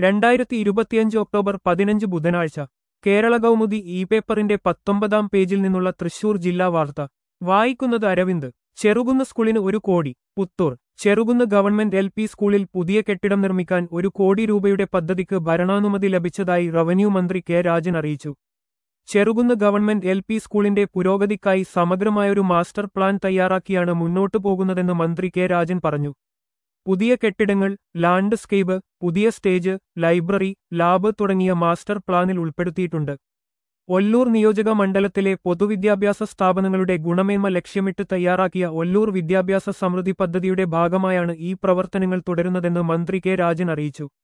രണ്ടായിരത്തി ഇരുപത്തിയഞ്ച് ഒക്ടോബർ പതിനഞ്ച് ബുധനാഴ്ച കേരള കൗമുദി ഇ പേപ്പറിന്റെ പത്തൊമ്പതാം പേജിൽ നിന്നുള്ള തൃശൂർ ജില്ലാ വാർത്ത വായിക്കുന്നത് അരവിന്ദ് ചെറുകുന്ന് സ്കൂളിന് ഒരു കോടി Puthur Cherukunnu government L P സ്കൂളിൽ പുതിയ കെട്ടിടം നിർമ്മിക്കാൻ ഒരു കോടി രൂപയുടെ പദ്ധതിക്ക് ഭരണാനുമതി ലഭിച്ചതായി റവന്യൂ മന്ത്രി കെ രാജൻ അറിയിച്ചു ചെറുകുന്ന് ഗവൺമെന്റ് എൽ പി സ്കൂളിന്റെ പുരോഗതിക്കായി സമഗ്രമായൊരു മാസ്റ്റർ പ്ലാൻ തയ്യാറാക്കിയാണ് മുന്നോട്ടു പോകുന്നതെന്ന് മന്ത്രി കെ രാജൻ പറഞ്ഞു പുതിയ കെട്ടിടങ്ങൾ ലാൻഡ്സ്കേപ്പ് പുതിയ സ്റ്റേജ് ലൈബ്രറി ലാബ് തുടങ്ങിയ മാസ്റ്റർ പ്ലാനിൽ ഉൾപ്പെടുത്തിയിട്ടുണ്ട് ഒല്ലൂർ നിയോജക മണ്ഡലത്തിലെ പൊതുവിദ്യാഭ്യാസ സ്ഥാപനങ്ങളുടെ ഗുണമേന്മ ലക്ഷ്യമിട്ട് തയ്യാറാക്കിയ ഒല്ലൂർ വിദ്യാഭ്യാസ സമൃദ്ധി പദ്ധതിയുടെ ഭാഗമായാണ് ഈ പ്രവർത്തനങ്ങൾ തുടരുന്നതെന്ന് മന്ത്രി കെ രാജൻ അറിയിച്ചു